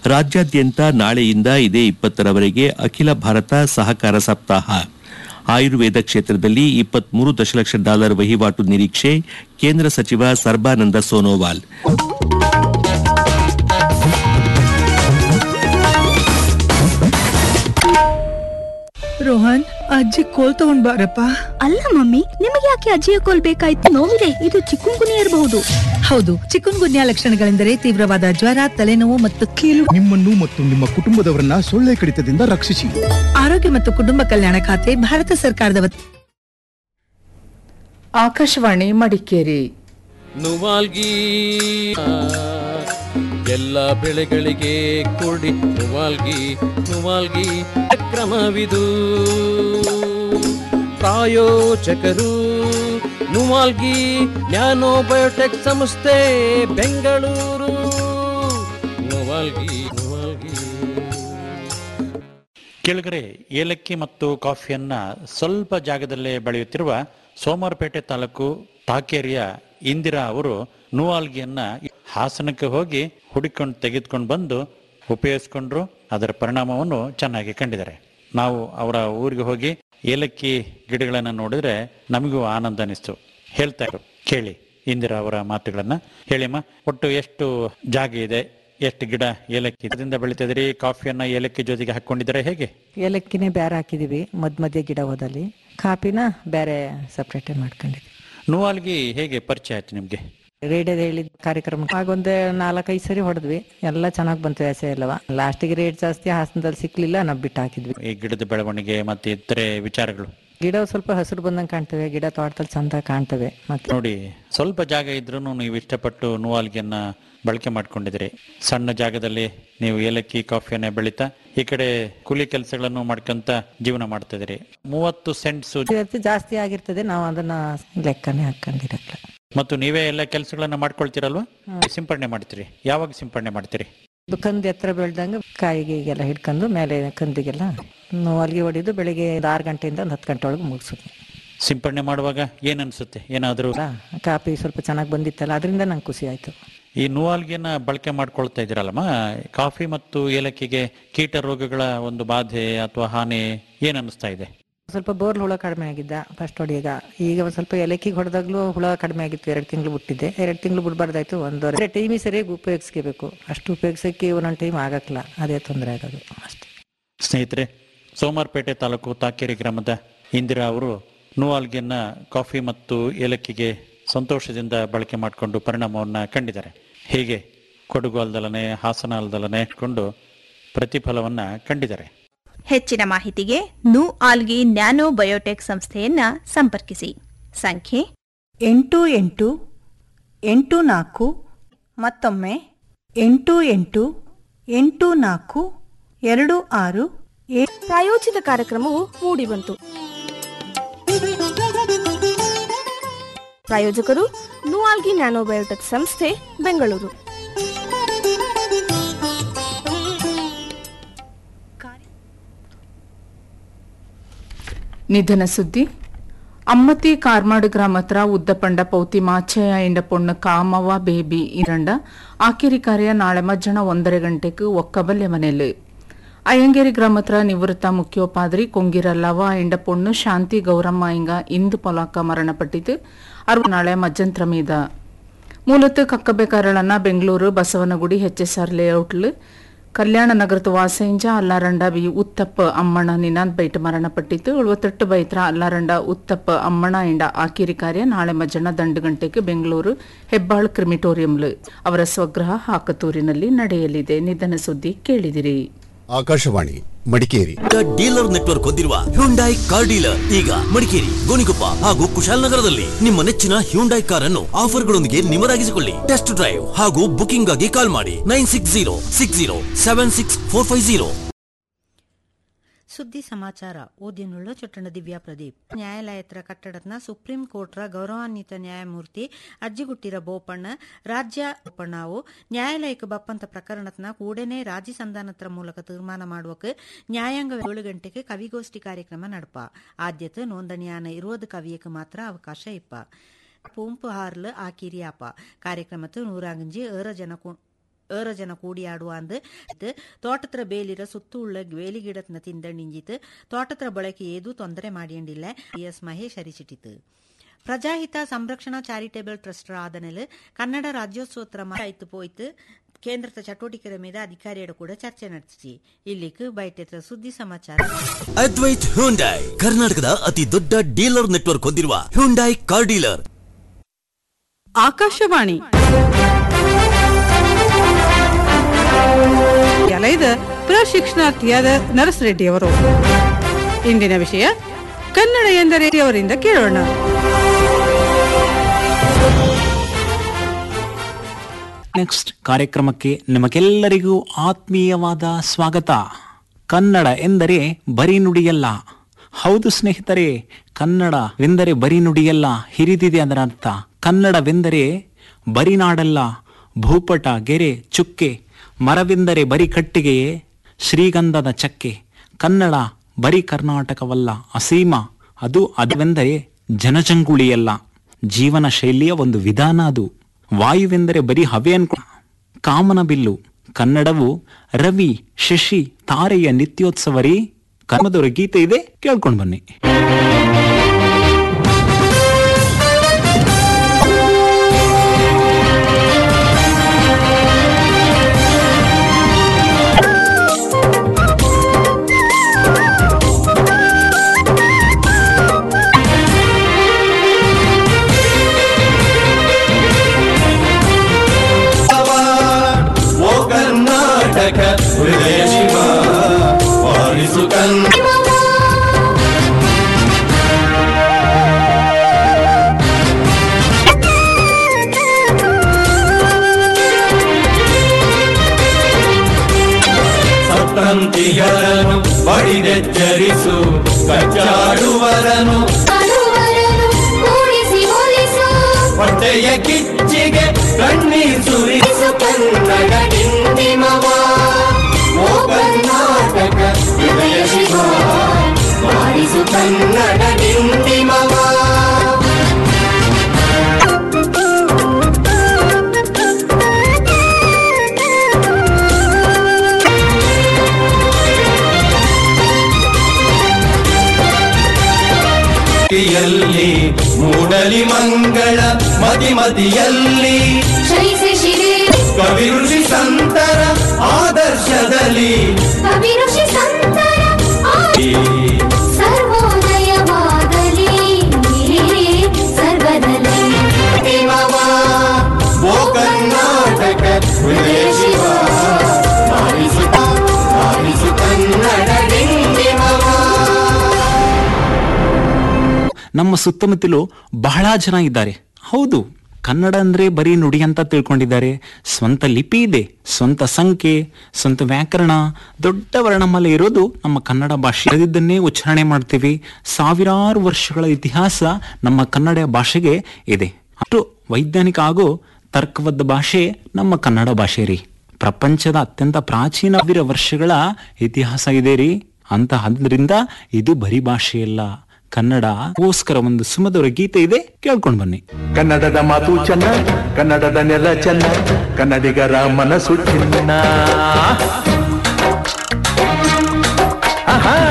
ರಾಜ್ಯಾದ್ಯಂತ ನಾಳೆಯಿಂದ ಇದೇ ಇಪ್ಪತ್ತರವರೆಗೆ ಅಖಿಲ ಭಾರತ ಸಹಕಾರ ಸಪ್ತಾಹ ಆಯುರ್ವೇದ ಕ್ಷೇತ್ರದಲ್ಲಿ ಇಪ್ಪತ್ಮೂರು ದಶಲಕ್ಷ ಡಾಲರ್ ವಹಿವಾಟು ನಿರೀಕ್ಷೆ ಕೇಂದ್ರ ಸಚಿವ ಸರ್ಬಾನಂದ ಸೋನೋವಾಲ್ ರೋಹನ್ ಅಜ್ಜಿ ಕೋಲ್ ತಗೊಂಡ್ ಬಾರಪ್ಪ ಅಲ್ಲ ಮಮ್ಮಿ ನಿಮಗೆ ಯಾಕೆ ಅಜ್ಜಿಯ ಕೋಲ್ ಬೇಕಾಯ್ತು ನೋವಿದೆ ಇದು ಚಿಕ್ಕುಂಗುನಿ ಇರಬಹುದು ಹೌದು ಚಿಕನ್ ಗುನ್ಯಾ ಲಕ್ಷಣಗಳೆಂದರೆ ತೀವ್ರವಾದ ಜ್ವರ ತಲೆನೋವು ಮತ್ತು ಕೀಲು ನಿಮ್ಮನ್ನು ಮತ್ತು ನಿಮ್ಮ ಕುಟುಂಬದವರನ್ನ ಸೊಳ್ಳೆ ಕಡಿತದಿಂದ ರಕ್ಷಿಸಿ ಆರೋಗ್ಯ ಮತ್ತು ಕುಟುಂಬ ಕಲ್ಯಾಣ ಖಾತೆ ಭಾರತ ಸರ್ಕಾರದ ವತಿ- ಆಕಾಶವಾಣಿ ಮಡಿಕೇರಿ ನುವಾಲ್ಗಿ ಎಲ್ಲ ಬೆಳೆಗಳಿಗೆ ಕೊಡಿ ನುವಾಲ್ಗಿ ನುವಾಲ್ಗಿ ಕ್ರಮವಿದು ಪ್ರಾಯೋಜಕರು ನುವಾಲ್ಗಿ ನ್ಯಾನೋ ಬಯೋಟೆಕ್ ಸಂಸ್ಥೆ ಬೆಂಗಳೂರು ನುವಾಲ್ಗಿ ನುವಾಲ್ಗಿ ಕೆಳಗರೆ ಏಲಕ್ಕಿ ಮತ್ತು ಕಾಫಿಯನ್ನ ಸ್ವಲ್ಪ ಜಾಗದಲ್ಲೇ ಬೆಳೆಯುತ್ತಿರುವ ಸೋಮವಾರಪೇಟೆ ತಾಲೂಕು ತಾಕೇರಿಯ ಇಂದಿರಾ ಅವರು ನೂವಾಲ್ಗಿಯನ್ನ ಹಾಸನಕ್ಕೆ ಹೋಗಿ ಹುಡುಕೊಂಡು ತೆಗೆದುಕೊಂಡು ಬಂದು ಉಪಯೋಗಿಸ್ಕೊಂಡ್ರು ಅದರ ಪರಿಣಾಮವನ್ನು ಚೆನ್ನಾಗಿ ಕಂಡಿದ್ದಾರೆ ನಾವು ಅವರ ಊರಿಗೆ ಹೋಗಿ ಏಲಕ್ಕಿ ಗಿಡಗಳನ್ನ ನೋಡಿದ್ರೆ ನಮಗೂ ಆನಂದ ಅನಿಸ್ತು ಹೇಳ್ತಾ ಇದ್ರು ಕೇಳಿ ಇಂದಿರಾ ಅವರ ಮಾತುಗಳನ್ನ ಹೇಳಿಮ್ಮ ಒಟ್ಟು ಎಷ್ಟು ಜಾಗ ಇದೆ ಎಷ್ಟು ಗಿಡ ಏಲಕ್ಕಿ ಇದರಿಂದ ಬೆಳಿತಿದ್ರಿ ಕಾಫಿಯನ್ನ ಏಲಕ್ಕಿ ಜೊತೆಗೆ ಹಾಕೊಂಡಿದ್ದಾರೆ ಹೇಗೆ ಏಲಕ್ಕಿನೇ ಬೇರೆ ಹಾಕಿದೀವಿ ಮಧ್ಯ ಮಧ್ಯೆ ಗಿಡ ಹೋದಲ್ಲಿ ಕಾಪಿನ ಬೇರೆ ಸಪ್ರೇಟ್ ಮಾಡ್ಕೊಂಡಿದ್ವಿ ನೂವಾಲ್ಗಿ ಹೇಗೆ ಪರಿಚಯ ಆಯ್ತು ನಿಮ್ಗೆ ರೇಡಿಯೋದ ಹೇಳಿದ ಕಾರ್ಯಕ್ರಮ ಆಗೊಂದು ನಾಲ್ಕೈದು ಸರಿ ಹೊಡೆದ್ವಿ ಎಲ್ಲ ಚೆನ್ನಾಗಿ ಬಂತು ವ್ಯಾಸ ಎಲ್ಲವ ಲಾಸ್ಟಿಗೆ ರೇಟ್ ಜಾಸ್ತಿ ಹಾಸನದಲ್ಲಿ ಸಿಕ್ಲಿಲ್ಲ ನಾವು ಬಿಟ್ಟು ಹಾಕಿದ್ವಿ ಈ ಗಿಡದ ಬೆಳವಣಿಗೆ ಮತ್ತೆ ಇತರೆ ವಿಚಾರಗಳು ಗಿಡ ಸ್ವಲ್ಪ ಹಸಿರು ಬಂದಂಗೆ ಕಾಣ್ತವೆ ಗಿಡ ತೋಟದಲ್ಲಿ ಚಂದ ಕಾಣ್ತವೆ ಮತ್ತೆ ನೋಡಿ ಸ್ವಲ್ಪ ಜಾಗ ಇದ್ರೂ ನೀವು ಇಷ್ಟಪಟ್ಟು ನೂವಾಲ್ಗಿಯನ್ನ ಬಳಕೆ ಮಾಡ್ಕೊಂಡಿದ್ದೀರಿ ಸಣ್ಣ ಜಾಗದಲ್ಲಿ ನೀವು ಏಲಕ್ಕಿ ಕಾಫಿಯನ್ನ ಬೆಳೀತಾ ಈ ಕಡೆ ಕೂಲಿ ಕೆಲಸಗಳನ್ನು ಮಾಡ್ಕೊಂತ ಜೀವನ ಮಾಡ್ತಾ ಇದೀರಿ ಮೂವತ್ತು ಸೆಂಟ್ಸ್ ಇವತ್ತು ಜಾಸ್ತಿ ಆಗಿರ್ತದೆ ನಾವು ಅದನ್ನ ಲೆಕ್ಕನೇ ಹಾಕೊಂಡಿರಲ್ಲ ಮತ್ತು ನೀವೇ ಎಲ್ಲ ಕೆಲಸಗಳನ್ನ ಮಾಡ್ಕೊಳ್ತೀರಲ್ವಾ ಸಿಂಪಡಣೆ ಮಾಡ್ತೀರಿ ಯಾವಾಗ ಸಿಂಪಡಣೆ ಮಾಡ್ತೀರಿ ಇದು ಕಂದು ಎತ್ತರ ಬೆಳ್ದಂಗೆ ಕಾಯಿಗೆ ಎಲ್ಲ ಹಿಡ್ಕೊಂಡು ಮೇಲೆ ಕಂದಿಗೆಲ್ಲ ಅಲ್ಲಿಗೆ ಹೊಡಿದು ಬೆಳಿಗ್ಗೆ ಒಂದು ಆರು ಗಂಟೆಯಿಂದ ಒಂದು ಹತ್ತು ಗಂಟೆ ಒಳಗೆ ಮುಗಿಸೋದು ಸಿಂಪಡಣೆ ಮಾಡುವಾಗ ಏನ್ ಅನ್ಸುತ್ತೆ ಏನಾದ್ರೂ ಕಾಪಿ ಸ್ವಲ್ಪ ಚೆನ್ನಾಗಿ ಬಂದಿತ್ತಲ್ಲ ಅದರಿಂದ ನಂಗೆ ಖುಷಿ ಆಯ್ತು ಈ ನೂವಾಲ್ಗಿಯನ್ನ ಬಳಕೆ ಮಾಡ್ಕೊಳ್ತಾ ಇದ್ದೀರಲ್ಲಮ್ಮ ಕಾಫಿ ಮತ್ತು ಏಲಕ್ಕಿಗೆ ಕೀಟ ರೋಗಗಳ ಒಂದು ಬಾಧೆ ಅಥವಾ ಹಾನಿ ಏನ್ ಅನಿಸ್ತಾ ಇದೆ ಸ್ವಲ್ಪ ಬೋರ್ಲ್ ಹುಳ ಕಡಿಮೆ ಆಗಿದ್ದ ಫಸ್ಟ್ ಹೊಡಿಯಾಗ ಈಗ ಒಂದ್ ಸ್ವಲ್ಪ ಎಲಕ್ಕಿಗೆ ಹೊಡೆದಾಗ್ಲೂ ಹುಳ ಕಡಿಮೆ ಆಗಿತ್ತು ಎರಡು ತಿಂಗಳು ಬಿಟ್ಟಿದ್ದೆ ಎರಡು ತಿಂಗಳು ಬಿಡಬಾರ್ದಾಯ್ತು ಒಂದೂವರೆ ಟೈಮಿ ಸರಿಯಾಗಿ ಉಪಯೋಗಿಸ್ಕೋಬೇಕು ಅಷ್ಟು ಉಪಯೋಗಿಸೋಕ್ಕೆ ಒಂದೊಂದು ಟೈಮ್ ಆಗಕ್ಲ ಅದೇ ತೊಂದರೆ ಆಗೋದು ಅಷ್ಟೇ ಸ್ನೇಹಿತರೆ ಸೋಮಾರ್ಪೇಟೆ ತಾಲೂಕು ತಾಕೇರಿ ಗ್ರಾಮದ ಇಂದಿರಾ ಅವರು ನೂವಾಲ್ಗಿಯನ್ನ ಕಾಫಿ ಮತ್ತು ಏಲಕ್ಕಿಗೆ ಸಂತೋಷದಿಂದ ಬಳಕೆ ಮಾಡಿಕೊಂಡು ಪರಿಣಾಮವನ್ನ ಕಂಡಿದ್ದಾರೆ ಹೀಗೆ ಕೊಡಗು ಅಲ್ದಲನೆ ಹಾಸನ ಅಲ್ದಲನೆ ಇಟ್ಕೊಂಡು ಪ್ರತಿಫಲವನ್ನ ಕಂಡಿದ್ದಾರೆ ಹೆಚ್ಚಿನ ಮಾಹಿತಿಗೆ ನು ಆಲ್ಗಿ ನ್ಯಾನೋ ಬಯೋಟೆಕ್ ಸಂಸ್ಥೆಯನ್ನ ಸಂಪರ್ಕಿಸಿ ಸಂಖ್ಯೆ ಎಂಟು ಎಂಟು ಎಂಟು ನಾಲ್ಕು ಮತ್ತೊಮ್ಮೆ ಎಂಟು ಎಂಟು ಎಂಟು ನಾಲ್ಕು ಎರಡು ಆರು ಪ್ರಾಯೋಜಿತ ಕಾರ್ಯಕ್ರಮವು ಮೂಡಿಬಂತು ಪ್ರಾಯೋಜಕರು ನುವಾಲ್ಗಿ ನ್ಯಾನೋಬಯೋಟೆಕ್ ಸಂಸ್ಥೆ ಬೆಂಗಳೂರು ನಿಧನ ಸುದ್ದಿ ಅಮ್ಮತಿ ಕಾರ್ಮಾಡು ಗ್ರಾಮ ಹತ್ರ ಉದ್ದಪಂಡ ಪೌತಿ ಮಾಚಯ ಎಂಡ ಪೊಣ್ಣು ಕಾಮವ್ವ ಬೇಬಿ ಇರಂಡ ಆಕಿರಿ ಕಾರ್ಯ ನಾಳೆ ಮಧ್ಯಾಹ್ನ ಒಂದರ ಗಂಟೆಗೆ ಒಕ್ಕಬಲ್ಲೆ ಮನೆಯಲ್ಲಿ ಅಯ್ಯಂಗೇರಿ ಗ್ರಾಮ ಹತ್ರ ನಿವೃತ್ತ ಮುಖ್ಯೋಪಾದ್ರಿ ಕೊಂಗಿರಲ್ಲವ ಎಂಡ ಪೊಣ್ಣು ಶಾಂತಿ ಗೌರಮ್ಮ ಇಂಗ ಇಂದು ಪೊಲಾಕ ಮರಣಪಟ್ಟಿದ್ದು ಅರ್ವ ನಾಳೆ ಮಜ್ಜಂತ್ರ ಮೀದ ಮೂಲತಃ ಕಕ್ಕಬೇಕಾರಳನ್ನ ಬೆಂಗಳೂರು ಬಸವನಗುಡಿ ಎಚ್ಎಸ್ಆರ್ ಲೇಔಟ್ಲು ಕಲ್ಯಾಣ ನಗರದ ವಾಸೆಂಜ ಅಲ್ಲಾರಂಡ ಬಿ ಉತ್ತಪ್ಪ ಅಮ್ಮಣ ನಿನಾಂದ್ ಬೈಟ್ ಮರಣಪಟ್ಟಿತ್ತು ಉಳುವತ್ತೆಟ್ಟು ಬೈತ್ರ ಅಲ್ಲಾರಂಡ ಉತ್ತಪ್ಪ ಅಮ್ಮಣ ಎಂಡ ಆಕಿರಿ ಕಾರ್ಯ ನಾಳೆ ಮಧ್ಯಾಹ್ನ ದಂಡು ಗಂಟೆಗೆ ಬೆಂಗಳೂರು ಹೆಬ್ಬಾಳ್ ಕ್ರಿಮಿಟೋರಿಯಂಲು ಅವರ ಸ್ವಗ್ರಹ ಹಾಕತೂರಿನಲ್ಲಿ ನಡೆಯಲಿದೆ ನಿಧನ ಸುದ್ದಿ ಕೇಳಿದಿರಿ ಆಕಾಶವಾಣಿ ಮಡಿಕೇರಿ ಡೀಲರ್ ನೆಟ್ವರ್ಕ್ ಹೊಂದಿರುವ ಹ್ಯುಂಡಾಯ್ ಕಾರ್ ಡೀಲರ್ ಈಗ ಮಡಿಕೇರಿ ಗೋಣಿಕೊಪ್ಪ ಹಾಗೂ ಕುಶಾಲನಗರದಲ್ಲಿ ನಿಮ್ಮ ನೆಚ್ಚಿನ ಹ್ಯುಂಡಾಯ್ ಕಾರ್ ಅನ್ನು ಆಫರ್ಗಳೊಂದಿಗೆ ನಿಮರಾಗಿಸಿಕೊಳ್ಳಿ ಟೆಸ್ಟ್ ಡ್ರೈವ್ ಹಾಗೂ ಬುಕಿಂಗ್ ಆಗಿ ಕಾಲ್ ಮಾಡಿ nine six zero six zero seven six four five zero ಸುದ್ದಿ ಸಮಾಚಾರ ಓದಿನುಳ್ಳ ಚೊಟ್ಟಣ ದಿವ್ಯಾ ಪ್ರದೀಪ್ ನ್ಯಾಯಾಲಯತ್ರ ಕಟ್ಟಡದ ಸುಪ್ರೀಂ ಕೋರ್ಟ್ರ ಗೌರವಾನ್ವಿತ ನ್ಯಾಯಮೂರ್ತಿ ಅಜ್ಜಿಗುಟ್ಟಿರ ಬೋಪಣ್ಣ ರಾಜ್ಯ ಬೋಪಣ್ಣವು ನ್ಯಾಯಾಲಯಕ್ಕೆ ಬಪ್ಪಂತ ಪ್ರಕರಣತ್ನ ಕೂಡನೇ ರಾಜಿ ಸಂಧಾನತ್ರ ಮೂಲಕ ತೀರ್ಮಾನ ಮಾಡುವಕ್ಕೆ ನ್ಯಾಯಾಂಗ ಏಳು ಗಂಟೆಗೆ ಕವಿಗೋಷ್ಠಿ ಕಾರ್ಯಕ್ರಮ ನಡಪ ಆದ್ಯತೆ ನೋಂದಣಿಯಾನ ಇರುವುದು ಕವಿಯಕ್ಕೆ ಮಾತ್ರ ಅವಕಾಶ ಇಪ್ಪ ಪೂಂಪು ಹಾರ್ಲು ಆಕಿರಿಯಾಪ ಕಾರ್ಯಕ್ರಮತ್ತು ನೂರಾಗಂಜಿ ಏರ ಜನ ஏற ಜನ ಕೂಡಿಯಾಡುವ ಅಂದು ತೋಟತ್ರ ಬೇಲಿರ ಸುತ್ತು ಉಳ್ಳ ಬೇಲಿಗಿಡತ್ನ ತಿಂದಣಿಂಜಿತು ತೋಟತ್ರ ಬಳಕೆ ಏದು ತೊಂದರೆ ಮಾಡಿಯಂಡಿಲ್ಲ ಎಸ್ ಮಹೇಶ್ ಅರಿಚಿಟಿತು ಪ್ರಜಾಹಿತ ಸಂರಕ್ಷಣಾ ಚಾರಿಟೇಬಲ್ ಟ್ರಸ್ಟ್ ಆದನೆಲ್ ಕನ್ನಡ ರಾಜ್ಯೋತ್ಸವತ್ರ ಆಯ್ತು ಪೋಯ್ತು ಕೇಂದ್ರದ ಚಟುವಟಿಕೆಗಳ ಮೇಲೆ ಅಧಿಕಾರಿಯರ ಕೂಡ ಚರ್ಚೆ ನಡೆಸಿ ಇಲ್ಲಿಗೆ ಬೈಟೆತ್ರ ಸುದ್ದಿ ಸಮಾಚಾರ ಅದ್ವೈತ್ ಹ್ಯುಂಡೈ ಕರ್ನಾಟಕದ ಅತಿ ದೊಡ್ಡ ಡೀಲರ್ ನೆಟ್ವರ್ಕ್ ಹೊಂದಿರುವ ಹ್ಯುಂಡೈ ಕಾರ್ ಡೀಲರ್ ಆಕಾಶವಾಣಿ ಎಲೈದ ಪ್ರಶಿಕ್ಷಣಾರ್ಥಿಯಾದ ನರಸ್ ರೆಡ್ಡಿ ಅವರು ಇಂದಿನ ವಿಷಯ ಕನ್ನಡ ಎಂದರೆ ಅವರಿಂದ ಕೇಳೋಣ ನೆಕ್ಸ್ಟ್ ಕಾರ್ಯಕ್ರಮಕ್ಕೆ ನಿಮಗೆಲ್ಲರಿಗೂ ಆತ್ಮೀಯವಾದ ಸ್ವಾಗತ ಕನ್ನಡ ಎಂದರೆ ಬರೀ ನುಡಿಯಲ್ಲ ಹೌದು ಸ್ನೇಹಿತರೆ ಕನ್ನಡವೆಂದರೆ ಬರೀ ನುಡಿಯಲ್ಲ ಹಿರಿದಿದೆ ಅದರ ಅರ್ಥ ಕನ್ನಡವೆಂದರೆ ಬರೀ ನಾಡಲ್ಲ ಭೂಪಟ ಗೆರೆ ಚುಕ್ಕೆ ಮರವೆಂದರೆ ಬರೀ ಕಟ್ಟಿಗೆಯೇ ಶ್ರೀಗಂಧದ ಚಕ್ಕೆ ಕನ್ನಡ ಬರೀ ಕರ್ನಾಟಕವಲ್ಲ ಅಸೀಮ ಅದು ಅದವೆಂದರೆ ಜನಜಂಗುಳಿಯಲ್ಲ ಜೀವನ ಶೈಲಿಯ ಒಂದು ವಿಧಾನ ಅದು ವಾಯುವೆಂದರೆ ಬರೀ ಹವೆ ಅನ್ಕೊ ಕಾಮನ ಬಿಲ್ಲು ಕನ್ನಡವು ರವಿ ಶಶಿ ತಾರೆಯ ನಿತ್ಯೋತ್ಸವರಿ ಕರ್ಮದವರ ಗೀತೆ ಇದೆ ಕೇಳ್ಕೊಂಡು ಬನ್ನಿ ಓ ಕರ್ನಾಟಕ ಹೃದಯ ಶಿವ ವಾರಿಸು ಕನ್ನಡ ಸಪ್ತಂತಿಗಳನ್ನು ಬಡಿದೆಚ್ಚರಿಸು ಕಚ್ಚಾಡುವರನು ಹೊಟ್ಟೆಯ ಕಿಚ್ಚಿಗೆ ಕಣ್ಣೀರ್ ಸುರಿಸು ಕನ್ನಡ ಡಿಂಡಿಮವ ಓ ಕರ್ನಾಟಕ ಹೃದಯ ಶಿವ ಮಾಡಿಸು ಕನ್ನಡ ಡಿಂಡಿಮವ ಯಲ್ಲಿ ಮೂಡಲಿ ಮಂಗಳ ಮದಿ ಮದಿಯಲ್ಲಿ ಶ್ರೀ ಶಿರೇ ಕವಿ ಋಷಿ ಸಂತರ ಆದರ್ಶದಲ್ಲಿ ಕವಿ ಋಷಿ ಸಂತರ ಸರ್ವೋದಯವಾಗಲಿ ಸರ್ವದಲ್ಲಿ ಡಿಂಡಿಮವ ಓ ಕರ್ನಾಟಕ ಹೃದಯ ಶಿವ ಮಾಡಿಸು ಮಾಡಿಸು ಕನ್ನಡ ಡಿಂಡಿಮವ ನಮ್ಮ ಸುತ್ತಮುತ್ತಲು ಬಹಳ ಜನ ಇದ್ದಾರೆ ಹೌದು ಕನ್ನಡ ಅಂದ್ರೆ ಬರೀ ನುಡಿ ಅಂತ ತಿಳ್ಕೊಂಡಿದ್ದಾರೆ ಸ್ವಂತ ಲಿಪಿ ಇದೆ ಸ್ವಂತ ಸಂಖ್ಯೆ ಸ್ವಂತ ವ್ಯಾಕರಣ ದೊಡ್ಡ ವರ್ಣಮಾಲೆ ಇರೋದು ನಮ್ಮ ಕನ್ನಡ ಭಾಷೆ ಇದನ್ನೇ ಉಚ್ಚಾರಣೆ ಮಾಡ್ತೀವಿ ಸಾವಿರಾರು ವರ್ಷಗಳ ಇತಿಹಾಸ ನಮ್ಮ ಕನ್ನಡ ಭಾಷೆಗೆ ಇದೆ ಅಷ್ಟು ವೈಜ್ಞಾನಿಕ ಹಾಗೂ ತರ್ಕಬದ್ಧ ಭಾಷೆ ನಮ್ಮ ಕನ್ನಡ ಭಾಷೆ ರೀ ಪ್ರಪಂಚದ ಅತ್ಯಂತ ಪ್ರಾಚೀನ ಸಾವಿರ ವರ್ಷಗಳ ಇತಿಹಾಸ ಇದೆ ರೀ ಅಂತ ಅದರಿಂದ ಇದು ಬರೀ ಭಾಷೆಯಲ್ಲ ಕನ್ನಡಗೋಸ್ಕರ ಒಂದು ಸುಮಧುರ ಗೀತೆ ಇದೆ ಕೇಳ್ಕೊಂಡು ಬನ್ನಿ ಕನ್ನಡದ ಮಾತು ಚೆನ್ನ ಕನ್ನಡದ ನೆಲ ಚೆನ್ನ ಕನ್ನಡಿಗರ ಮನಸ್ಸು ಚಿನ್ನ ಆಹಾ.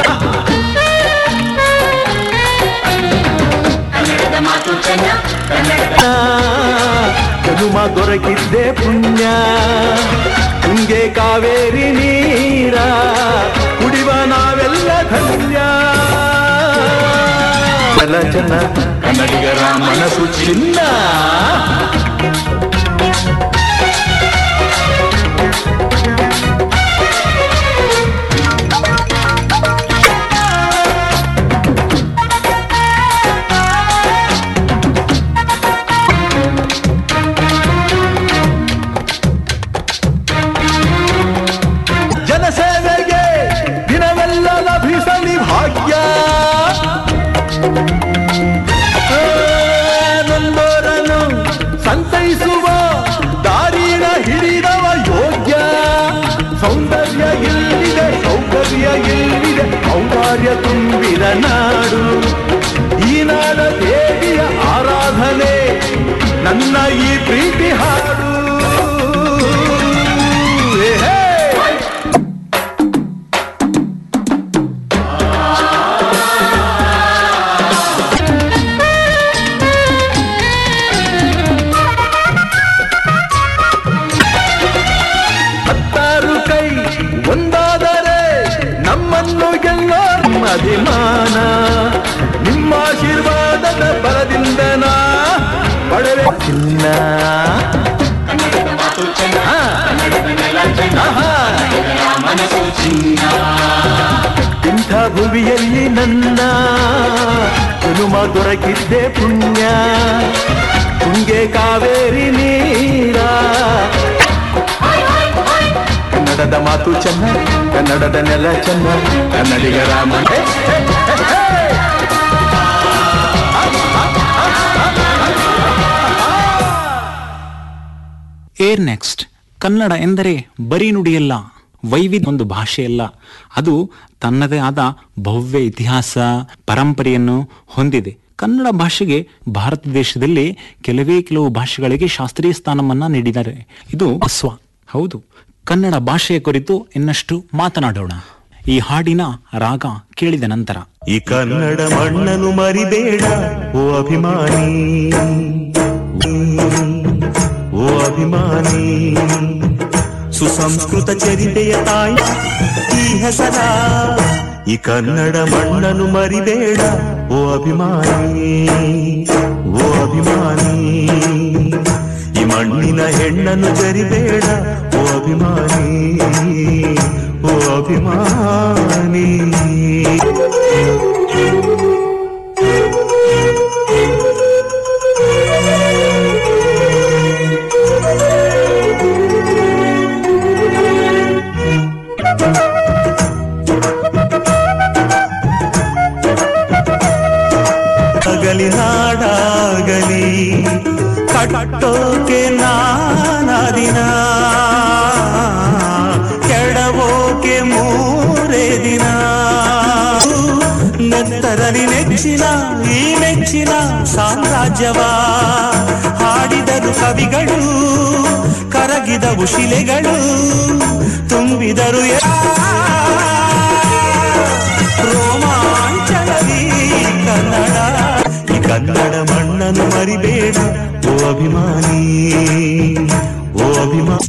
ಜನುಮ ದೊರಕಿದ್ದೆ ಪುಣ್ಯ ತುಂಗೆ ಕಾವೇರಿ ನೀರ ಕುಡಿವ ನಾವೆಲ್ಲ ಧನ್ಯ ನೆಲ ಚೆನ್ನ ಕನ್ನಡಿಗರ ಮನಸ್ಸು ಚಿನ್ನ ಜನಸೇವೆಗೆ ದಿನವೆಲ್ಲ ಲಭಿಸಲಿ ಭಾಗ್ಯ ಆ, ನೊಂದೋರನು ಸಂತೈಸುವ ದಾರಿನ ಹಿಡಿದವ ಯೋಗ್ಯ ಸೌಂದರ್ಯ ಇಲ್ಲಿದೆ ಸೌಕರ್ಯ ಇಲ್ಲಿದೆ ಔದಾರ್ಯ ತುಂಬಿದ ನಾಡು ಈ ನಾಡ ದೇವಿಯ ಆರಾಧನೆ ನನ್ನ ಈ ಪ್ರೀತಿ ಹಾಡು ಒಂದಾದರೆ ನಮ್ಮನ್ನು ಗೆಲ್ಲೋ ನಿಮ್ಮ ಅಭಿಮಾನ ನಿಮ್ಮ ಆಶೀರ್ವಾದದ ಬಲದಿಂದ ನಾ ಪಡೆವೆ ಚಿನ್ನ ಹಾ. ಆಹಾ. ಇಂಥ ಭುವಿಯಲ್ಲಿ ನನ್ನ ಹನುಮ ದೊರಕಿದ್ದೆ ಪುಣ್ಯ ತುಂಗೆ ಕಾವೇರಿ ನೀರ ಕನ್ನಡದ ಮಾತು ಚೆನ್ನ ಕನ್ನಡದ ನೆಲ ಚೆನ್ನ ಕನ್ನಡಿಗರ ಮನೆ ಏರ್ ನೆಕ್ಸ್ಟ್ ಕನ್ನಡ ಎಂದರೆ ಬರೀ ನುಡಿಯಲ್ಲ ವೈವಿಧ್ಯ ಒಂದು ಭಾಷೆಯಲ್ಲ ಅದು ತನ್ನದೇ ಆದ ಭವ್ಯ ಇತಿಹಾಸ ಪರಂಪರೆಯನ್ನು ಹೊಂದಿದೆ ಕನ್ನಡ ಭಾಷೆಗೆ ಭಾರತ ದೇಶದಲ್ಲಿ ಕೆಲವೇ ಕೆಲವು ಭಾಷೆಗಳಿಗೆ ಶಾಸ್ತ್ರೀಯ ಸ್ಥಾನವನ್ನ ನೀಡಿದ್ದಾರೆ ಇದು ಸ್ವ ಹೌದು ಕನ್ನಡ ಭಾಷೆಯ ಕುರಿತು ಇನ್ನಷ್ಟು ಮಾತನಾಡೋಣ ಈ ಹಾಡಿನ ರಾಗ ಕೇಳಿದ ನಂತರ ಈ ಕನ್ನಡ ಮಣ್ಣನ್ನು ಮರಿಬೇಡ ಓ ಅಭಿಮಾನಿ ಓ ಅಭಿಮಾನಿ ಸುಸಂಸ್ಕೃತ ಚರಿತೆಯ ತಾಯಿ ಈ ಹೆಸರ ಈ ಕನ್ನಡ ಮಣ್ಣನ್ನು ಮರಿಬೇಡ ಓ ಅಭಿಮಾನಿ ಓ ಅಭಿಮಾನಿ ಈ ಮಣ್ಣಿನ ಹೆಣ್ಣನ್ನು ಜರಿಬೇಡ ಓ ಅಭಿಮಾನಿ ಓ ಅಭಿಮಾನಿ ಆಗಲಿ ನಾಡಾಗಲಿ ಕಟ್ಟೋಕೆ ನಾನಾದಿನ ಕೆಡವೋಕೆ ಮೂರೇ ದಿನ ನೆತ್ತರಲಿ ನೆಚ್ಚಿನ ಈ ನೆಚ್ಚಿನ ಸಾಮ್ರಾಜ್ಯವ ಹಾಡಿದರು ಕವಿಗಳು ಕರಗಿದವು ಶಿಲೆಗಳು ತುಂಬಿದರು ಯಾ- ರೋಮಾಂಚನದಿ ಕನ್ನಡ ಈ ಕನ್ನಡ ಮಣ್ಣನ್ನು ಮರಿಬೇಡ ಓ ಅಭಿಮಾನಿ ಓ ಅಭಿಮಾನಿ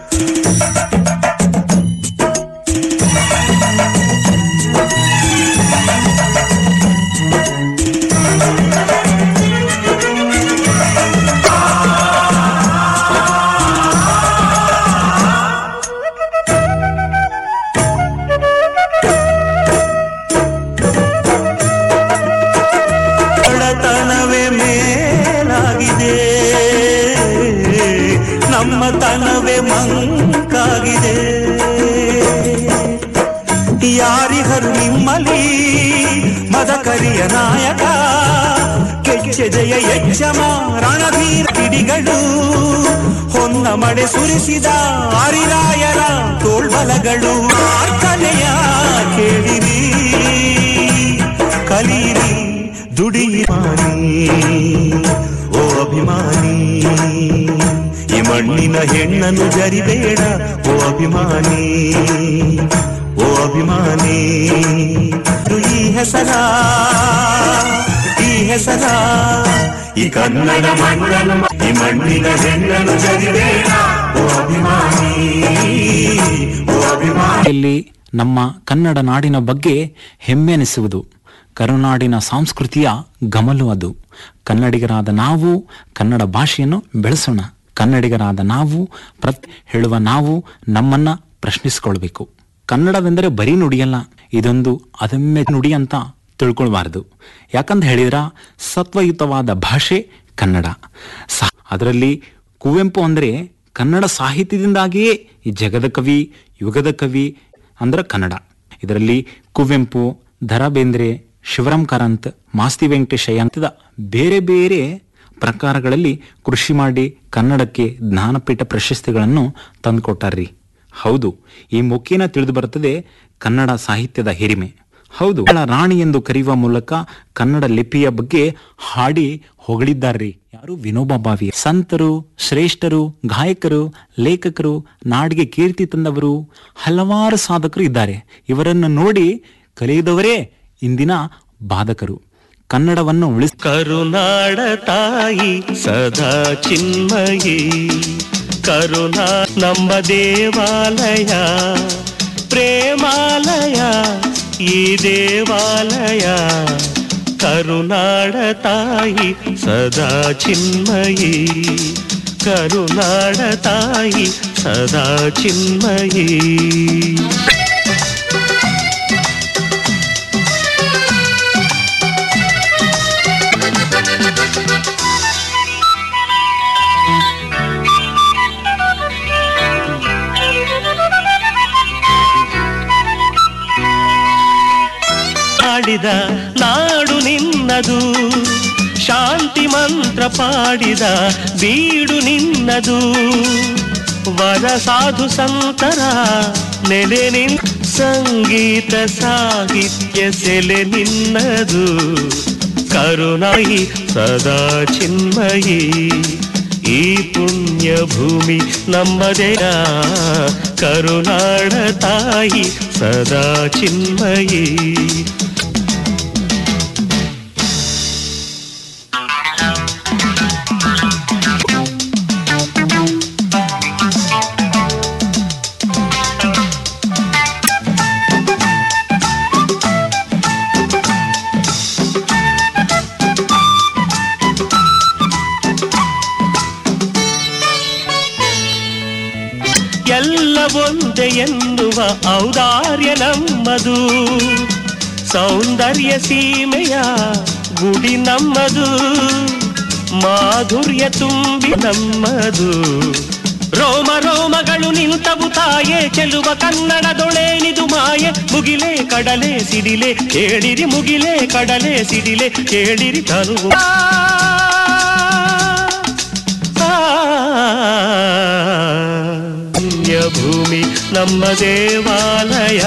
ಬಡತನವೇ ಮೇಲಾಗಿದೆ ನಮ್ಮ ತನವೇ ಮಂಕಾಗಿದೆ ಯಾರಿಗರು ನಿಮ್ಮಲಿ ಮದಕರಿಯ ನಾಯಕ ಕೆಚ್ಚೆ ಜಯ ಯಜ್ಜಮ ರಣಧೀರ ಕಿಡಿಗಳು ಹೊನ್ನ ಮಡೆ ಸುರಿಸಿದ ಹರಿರಾಯರ ತೋಳ್ಬಲಗಳು ಪ್ರಾರ್ಥನೆಯ ಕೇಳಿರಿ ಕಲೀರಿ ದುಡಿಮಾನಿ ಓ ಅಭಿಮಾನಿ ಈ ಮಣ್ಣಿನ ಹೆಣ್ಣನ್ನು ಜರಿಬೇಡ ಓ ಅಭಿಮಾನಿ ಓ ಅಭಿಮಾನಿ ಇದು ಈ ಹೆಸರ ಈ ಹೆಸರ ಈ ಕನ್ನಡ ಮಣ್ಣನ್ನು ಈ ಮಣ್ಣಿನ ಹೆಣ್ಣನ್ನು ಜರಿಬೇಡ ಓ ಅಭಿಮಾನಿ ಓ ಅಭಿಮಾನಿ ಇಲ್ಲಿ ನಮ್ಮ ಕನ್ನಡ ನಾಡಿನ ಬಗ್ಗೆ ಹೆಮ್ಮೆ ಎನಿಸುವುದು ಕರುನಾಡಿನ ಸಂಸ್ಕೃತಿಯ ಗಮಲು ಅದು ಕನ್ನಡಿಗರಾದ ನಾವು ಕನ್ನಡ ಭಾಷೆಯನ್ನು ಬೆಳೆಸೋಣ ಕನ್ನಡಿಗರಾದ ನಾವು ಪ್ರತ್ ಹೇಳುವ ನಾವು ನಮ್ಮನ್ನ ಪ್ರಶ್ನಿಸಿಕೊಳ್ಬೇಕು ಕನ್ನಡವೆಂದರೆ ಬರೀ ನುಡಿಯಲ್ಲ ಇದೊಂದು ಅದಮ್ಯ ನುಡಿ ಅಂತ ತಿಳ್ಕೊಳ್ಬಾರದು ಯಾಕಂತ ಹೇಳಿದ್ರ ಸತ್ವಯುತವಾದ ಭಾಷೆ ಕನ್ನಡ ಸ ಅದರಲ್ಲಿ ಕುವೆಂಪು ಅಂದರೆ ಕನ್ನಡ ಸಾಹಿತ್ಯದಿಂದಾಗಿಯೇ ಈ ಜಗದ ಕವಿ ಯುಗದ ಕವಿ ಅಂದ್ರೆ ಕನ್ನಡ ಇದರಲ್ಲಿ ಕುವೆಂಪು ದ ರಾ ಬೇಂದ್ರೆ ಶಿವರಾಮ್ ಕಾರಂತ್ ಮಾಸ್ತಿ ವೆಂಕಟೇಶಯ್ಯ ಅಂತದ ಬೇರೆ ಬೇರೆ ಪ್ರಕಾರಗಳಲ್ಲಿ ಕೃಷಿ ಮಾಡಿ ಕನ್ನಡಕ್ಕೆ ಜ್ಞಾನಪೀಠ ಪ್ರಶಸ್ತಿಗಳನ್ನು ತಂದುಕೊಟ್ಟಾರ್ರಿ ಹೌದು ಈ ಮುಖೇನ ತಿಳಿದು ಬರುತ್ತದೆ ಕನ್ನಡ ಸಾಹಿತ್ಯದ ಹಿರಿಮೆ ಹೌದು ಕನ್ನಡ ರಾಣಿ ಎಂದು ಕರೆಯುವ ಮೂಲಕ ಕನ್ನಡ ಲಿಪಿಯ ಬಗ್ಗೆ ಹಾಡಿ ಹೊಗಳಿದ್ದಾರ್ರಿ ಯಾರು ವಿನೋಬಾ ಭಾವೆ ಸಂತರು ಶ್ರೇಷ್ಠರು ಗಾಯಕರು ಲೇಖಕರು ನಾಡಿಗೆ ಕೀರ್ತಿ ತಂದವರು ಹಲವಾರು ಸಾಧಕರು ಇದ್ದಾರೆ ಇವರನ್ನು ನೋಡಿ ಕಲಿಯದವರೇ ಇಂದಿನ ಬಾಧಕರು ಕನ್ನಡವನ್ನು ಉಳಿಸ ಕರುನಾಡ ತಾಯಿ ಸದಾ ಚಿನ್ಮಯಿ ಕರುಣಾ ನಮ್ಮ ದೇವಾಲಯ ಈ ದೇವಾಲಯ ಕರುನಾಡ ತಾಯಿ ಸದಾ ಚಿನ್ಮಯಿ ಕರುನಾಡ ತಾಯಿ ಸದಾ ಚಿನ್ಮಯಿ ಪಾಡಿದ ನಾಡು ನಿನ್ನದು ಶಾಂತಿ ಮಂತ್ರ ಪಾಡಿದ ಬೀಡು ನಿನ್ನದು ವರ ಸಾಧು ಸಂತರ ನೆಲೆ ನಿನ್ ಸಂಗೀತ ಸಾಹಿತ್ಯ ಸೆಲೆ ನಿನ್ನದು ಕರುಣಾಯಿ ಸದಾ ಚಿನ್ಮಯಿ ಈ ಪುಣ್ಯ ಭೂಮಿ ನಮ್ಮದೆಯ ಕರುನಾಡ ತಾಯಿ ಸದಾ ಚಿನ್ಮಯಿ ಎಲ್ಲ ಒಂದೇ ಎನ್ನುವ ಔದಾರ್ಯ ನಮ್ಮದು ಸೌಂದರ್ಯ ಸೀಮೆಯ ಗುಡಿ ನಮ್ಮದು ಮಾಧುರ್ಯ ತುಂಬಿ ನಮ್ಮದು ರೋಮ ರೋಮಗಳು ನಿಂತವು ತಾಯೆ ಚೆಲುವ ಕನ್ನಡದೊಳೇನಿದು ಮಾಯೆ ಮುಗಿಲೆ ಕಡಲೆ ಸಿಡಿಲೆ ಕೇಳಿರಿ ಮುಗಿಲೆ ಕಡಲೆ ಸಿಡಿಲೆ ಕೇಳಿರಿ ತನುವು ಪುಣ್ಯ ಭೂಮಿ ನಮ್ಮ ದೇವಾಲಯ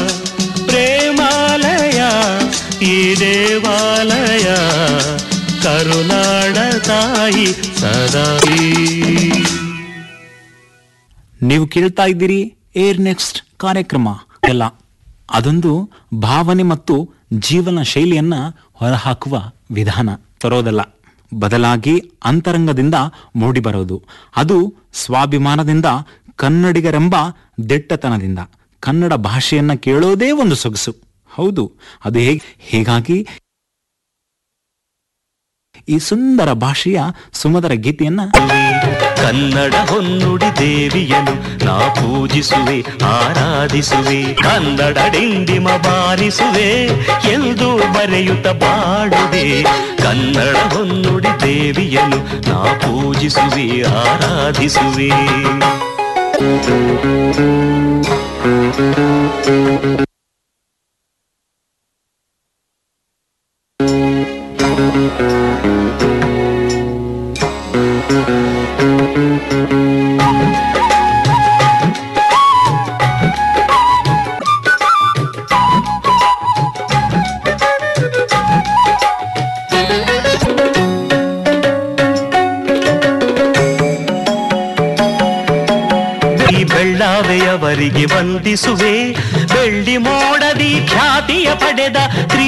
ಪ್ರೇಮಾಲಯ ಈ ದೇವಾಲಯ ಕರುನಾಡ ತಾಯಿ ಸದಾ ನೀವು ಕೇಳ್ತಾ ಇದ್ದೀರಿ ಏರ್ ನೆಕ್ಸ್ಟ್ ಕಾರ್ಯಕ್ರಮ ಎಲ್ಲ ಅದೊಂದು ಭಾವನೆ ಮತ್ತು ಜೀವನ ಶೈಲಿಯನ್ನ ಹೊರಹಾಕುವ ವಿಧಾನ ತರೋದಲ್ಲ ಬದಲಾಗಿ ಅಂತರಂಗದಿಂದ ಮೂಡಿಬರೋದು ಅದು ಸ್ವಾಭಿಮಾನದಿಂದ ಕನ್ನಡಿಗರೆಂಬ ದಿಟ್ಟತನದಿಂದ ಕನ್ನಡ ಭಾಷೆಯನ್ನ ಕೇಳೋದೇ ಒಂದು ಸೊಗಸು ಹೌದು ಅದು ಹೇಗೆ ಹೀಗಾಗಿ ಈ ಸುಂದರ ಭಾಷೆಯ ಸುಮಧುರ ಗೀತೆಯನ್ನ ಕನ್ನಡ ಹೊನ್ನುಡಿ ದೇವಿಯನು ನಾ ಪೂಜಿಸುವೆ ಆರಾಧಿಸುವೆ ಕನ್ನಡ ಡಿಂಡಿಮ ಬಾರಿಸುವೆ ಎಂದು ಬರೆಯುತ್ತ ಬಾಡುವೆ ಕನ್ನಡ ಹೊನ್ನುಡಿ ದೇವಿಯನು ನಾ ಪೂಜಿಸುವೆ ಆರಾಧಿಸುವೆ ಈ ಬೆಳ್ಳಾವೆಯವರಿಗೆ ವಂದಿಸುವೆ ಬೆಳ್ಳಿ ಮೋಡದಿ ಖ್ಯಾತಿಯ ಪಡೆದ ತ್ರಿ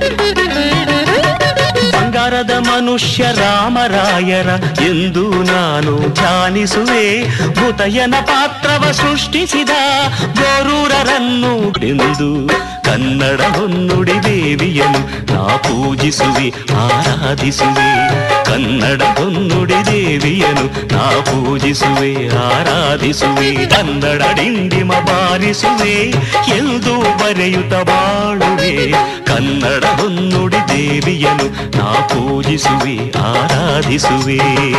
ಬಂಗಾರದ ಮನುಷ್ಯ ರಾಮರಾಯರ ಎಂದು ನಾನು ಧ್ಯಾನಿಸುವೆ ಭೂತಯ್ಯನ ಪಾತ್ರವ ಸೃಷ್ಟಿಸಿದ ಗೋರೂರರನ್ನು ಎಂದು ಕನ್ನಡ ಹೊನ್ನುಡಿ ದೇವಿಯನು ನಾ ಪೂಜಿಸುವೆ ಆರಾಧಿಸುವೆ ಕನ್ನಡ ಹೊನ್ನುಡಿ ದೇವಿಯನು ನಾ ಪೂಜಿಸುವೆ ಆರಾಧಿಸುವೆ ಕನ್ನಡ ಡಿಂಡಿಮ ಬಾರಿಸುವೆ ಎಂದು ಬರೆಯುತ್ತ ಬಾಳುವೆ ಕನ್ನಡ ಹೊನ್ನುಡಿ ದೇವಿಯನು ನಾ ಪೂಜಿಸುವೆ ಆರಾಧಿಸುವೆ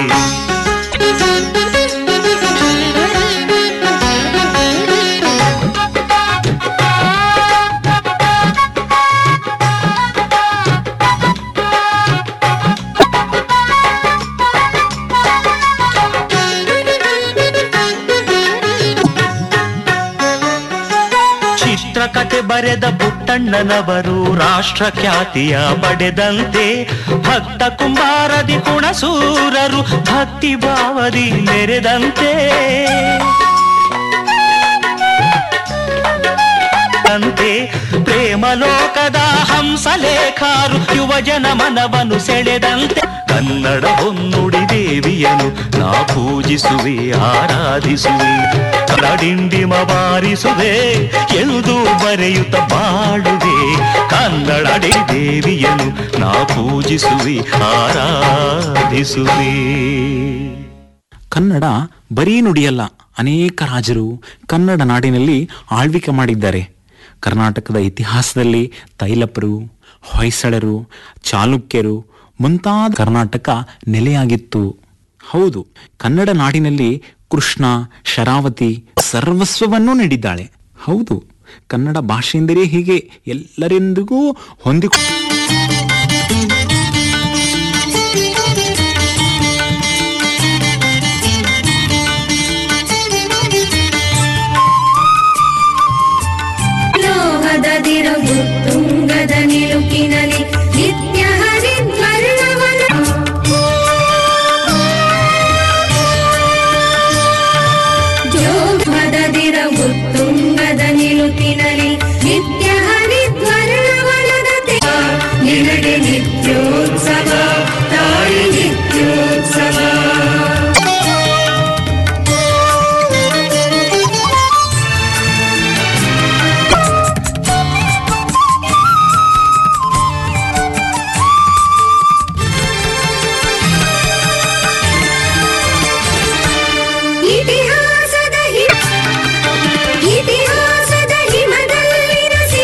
ಚಿತ್ರಕಥೆ ಬರೆದ ಪುಟ್ಟಣ್ಣನವರು ರಾಷ್ಟ್ರ ಖ್ಯಾತಿಯ ಪಡೆದಂತೆ ಭಕ್ತ ಕುಂಬಾರದಿ ಕುಣಸೂರರು ಭಕ್ತಿ ಭಾವದಿ ಮೆರೆದಂತೆ ಸೆಳೆದಂತೆ ಪ್ರೇಮ ಲೋಕದ ಹಂಸಲೇಖಾರು ಯುವಜನ ಮನವನ್ನು ಸೆಳೆದಂತೆ ಕನ್ನಡ ಹೊನ್ನುಡಿ ದೇವಿಯನು ನಾ ಪೂಜಿಸುವೆ ಆರಾಧಿಸುವೆ ಕನ್ನಡಿಂಡಿಮ ಬಾರಿಸುವೆ ಎಂದು ಬರೆಯುತ್ತ ಬಾಳುವೆ ಕನ್ನಡಡಿ ದೇವಿಯನು ನಾ ಪೂಜಿಸುವೆ ಆರಾಧಿಸುವೆ ಕನ್ನಡ ಬರೀ ನುಡಿಯಲ್ಲ ಅನೇಕ ರಾಜರು ಕನ್ನಡ ನಾಡಿನಲ್ಲಿ ಆಳ್ವಿಕೆ ಮಾಡಿದ್ದಾರೆ ಕರ್ನಾಟಕದ ಇತಿಹಾಸದಲ್ಲಿ ತೈಲಪರು ಹೊಯ್ಸಳರು ಚಾಲುಕ್ಯರು ಮುಂತಾದ ಕರ್ನಾಟಕ ನೆಲೆಯಾಗಿತ್ತು ಹೌದು ಕನ್ನಡ ನಾಡಿನಲ್ಲಿ ಕೃಷ್ಣ ಶರಾವತಿ ಸರ್ವಸ್ವವನ್ನೂ ನೀಡಿದ್ದಾಳೆ ಹೌದು ಕನ್ನಡ ಭಾಷೆಯೆಂದರೆ ಹೀಗೆ ಎಲ್ಲರೆಂದಿಗೂ ಹೊಂದಿಕೊ